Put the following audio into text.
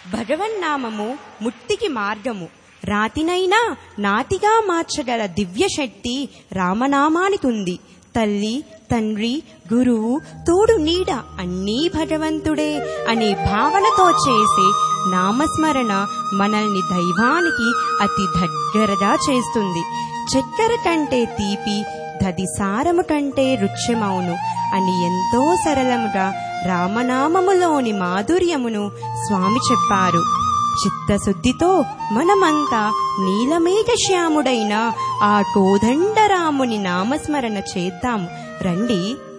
భగవన్నామము ముక్తికి మార్గము రాతినైనా నాతిగా మార్చగల దివ్యశక్తి రామనామానికుంది తల్లి తండ్రి గురువు తోడు నీడ అన్నీ భగవంతుడే అనే భావనతో చేసే నామస్మరణ మనల్ని దైవానికి అతి దగ్గరగా చేస్తుంది చక్కెర కంటే తీపి దది సారము కంటే రుచ్యమౌను అని ఎంతో సరళముగా రామనామములోని మాధుర్యమును స్వామి చెప్పారు చిత్తశుద్ధితో మనమంతా నీలమేఘశ్యాముడైన ఆ కోదండరాముని నామస్మరణ చేద్దాం రండి